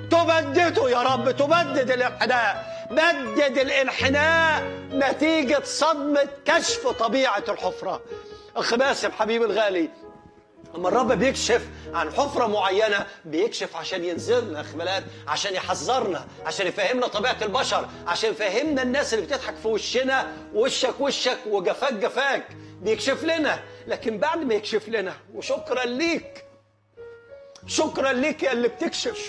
تبدده يا رب تبدد الانحناء بدد الانحناء نتيجة صدمة كشف طبيعة الحفرة أخ باسم حبيبي الغالي اما الرب بيكشف عن حفرة معينة بيكشف عشان ينزلنا اخبالات عشان يحذرنا عشان يفهمنا طبيعة البشر عشان يفهمنا الناس اللي بتضحك في وشنا وشك وشك وجفاك جفاك بيكشف لنا لكن بعد ما يكشف لنا وشكرا ليك شكرا ليك يا اللي بتكشف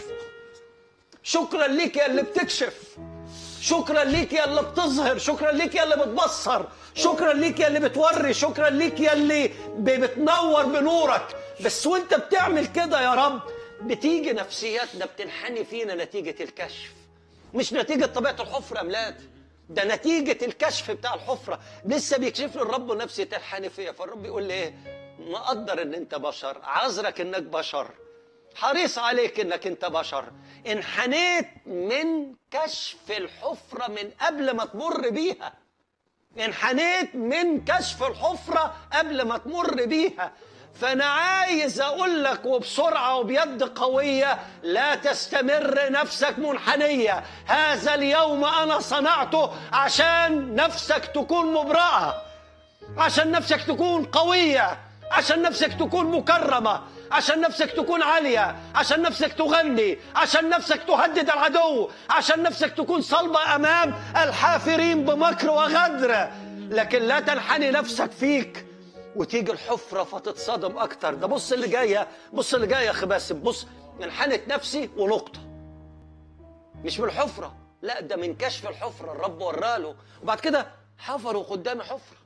شكرا ليك يا اللي بتكشف شكرا ليك يا اللي بتظهر شكرا ليك يا اللي بتبصر شكرا ليك يا اللي بتوري شكرا ليك يا اللي ب- بتنور بنورك بس وانت بتعمل كده يا رب بتيجي نفسياتنا بتنحني فينا نتيجة الكشف مش نتيجة طبيعة الحفرة يا ميلاد ده نتيجة الكشف بتاع الحفرة لسه بيكشف لي الرب نفسي تنحني فيا فالرب يقول لي ايه مقدر ان انت بشر عذرك انك بشر حريص عليك انك انت بشر انحنيت من كشف الحفرة من قبل ما تمر بيها انحنيت من كشف الحفرة قبل ما تمر بيها فأنا عايز أقول لك وبسرعة وبيد قوية لا تستمر نفسك منحنية هذا اليوم أنا صنعته عشان نفسك تكون مبرأة عشان نفسك تكون قوية عشان نفسك تكون مكرمة عشان نفسك تكون عالية عشان نفسك تغني عشان نفسك تهدد العدو عشان نفسك تكون صلبة أمام الحافرين بمكر وغدر لكن لا تنحني نفسك فيك وتيجي الحفرة فتتصدم أكتر ده بص اللي جاية بص اللي جاية يا أخي باسم بص انحنت نفسي ونقطة مش من الحفرة لا ده من كشف الحفرة الرب وراله وبعد كده حفروا قدام حفرة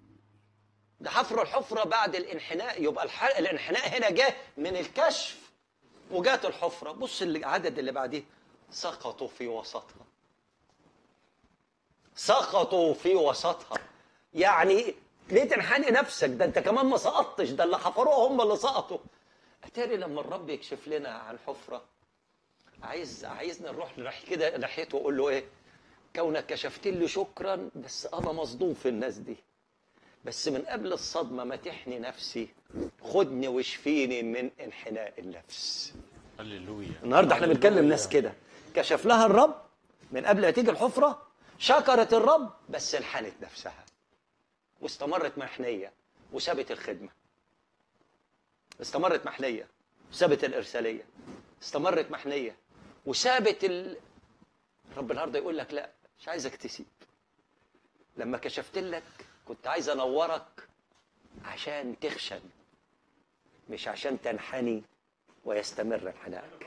ده حفر الحفرة بعد الانحناء يبقى الح... الانحناء هنا جه من الكشف وجات الحفرة بص العدد اللي بعديه سقطوا في وسطها سقطوا في وسطها يعني ليه تنحني نفسك ده انت كمان ما سقطتش ده اللي حفروها هم اللي سقطوا اتاري لما الرب يكشف لنا عن حفرة عايز عايزنا نروح نروح كده ناحيته واقول له ايه كونك كشفت لي شكرا بس انا مصدوم في الناس دي بس من قبل الصدمة ما تحني نفسي خدني واشفيني من انحناء النفس هللويا النهارده احنا بنكلم ناس كده كشف لها الرب من قبل ما تيجي الحفرة شكرت الرب بس انحنت نفسها واستمرت محنية وسابت الخدمة استمرت محنية وسابت الإرسالية استمرت محنية وسابت ال... رب النهارده يقول لك لا مش عايزك تسيب لما كشفت لك كنت عايز انورك عشان تخشن مش عشان تنحني ويستمر انحنائك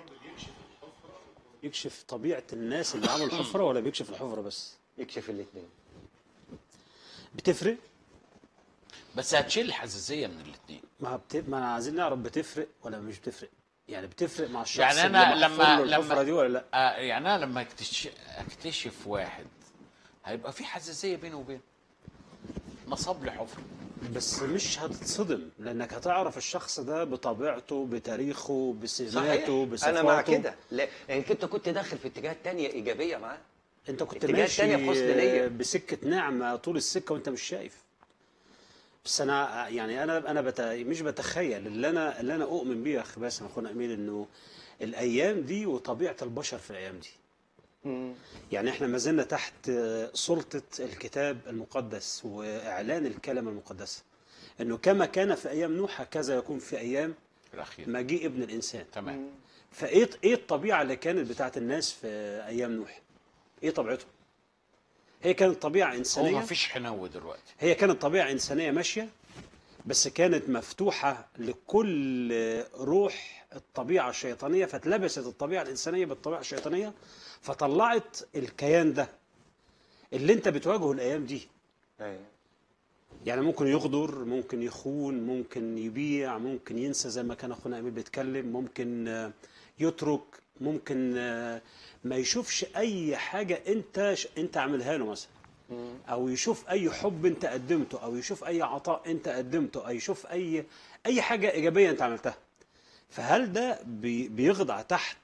يكشف طبيعة الناس اللي عملوا الحفرة ولا بيكشف الحفرة بس يكشف الاثنين بتفرق بس هتشيل الحساسيه من الاثنين ما بت... ما عايزين نعرف بتفرق ولا مش بتفرق يعني بتفرق مع الشخص يعني انا اللي محفور لما له الحفرة لما دي ولا لا آه يعني انا لما اكتشف, اكتشف واحد هيبقى في حساسيه بينه وبينه نصب لي حفره بس مش هتتصدم لانك هتعرف الشخص ده بطبيعته بتاريخه صحيح بسماته بصفاته انا مع كده لا لانك انت كنت داخل في اتجاهات تانية ايجابيه معاه انت كنت اتجاهات ماشي تانية في حسن نية. بسكة نعمة طول السكة وانت مش شايف بس انا يعني انا انا بت... مش بتخيل اللي انا اللي انا اؤمن بيه يا اخي باسم اخونا امين انه الايام دي وطبيعه البشر في الايام دي يعني احنا ما زلنا تحت سلطه الكتاب المقدس واعلان الكلمه المقدسه انه كما كان في ايام نوح هكذا يكون في ايام الاخير مجيء ابن الانسان تمام فايه ايه الطبيعه اللي كانت بتاعت الناس في ايام نوح ايه طبيعتهم هي كانت طبيعه هو انسانيه ما فيش حنو دلوقتي هي كانت طبيعة إنسانية ماشية بس كانت مفتوحة لكل روح الطبيعة الشيطانية فاتلبست الطبيعة الإنسانية بالطبيعة الشيطانية فطلعت الكيان ده اللي أنت بتواجهه الأيام دي أيوة. يعني ممكن يغدر ممكن يخون ممكن يبيع ممكن ينسى زي ما كان أخونا أمين بيتكلم ممكن آه، يترك ممكن آه، ما يشوفش أي حاجة أنت أنت عاملها له مثلا او يشوف اي حب انت قدمته او يشوف اي عطاء انت قدمته او يشوف اي اي حاجه ايجابيه انت عملتها فهل ده بي- بيخضع تحت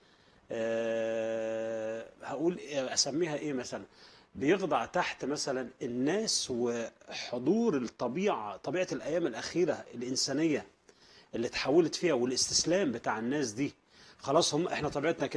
أه هقول إيه- اسميها ايه مثلا بيخضع تحت مثلا الناس وحضور الطبيعه طبيعه الايام الاخيره الانسانيه اللي اتحولت فيها والاستسلام بتاع الناس دي خلاص هم احنا طبيعتنا كده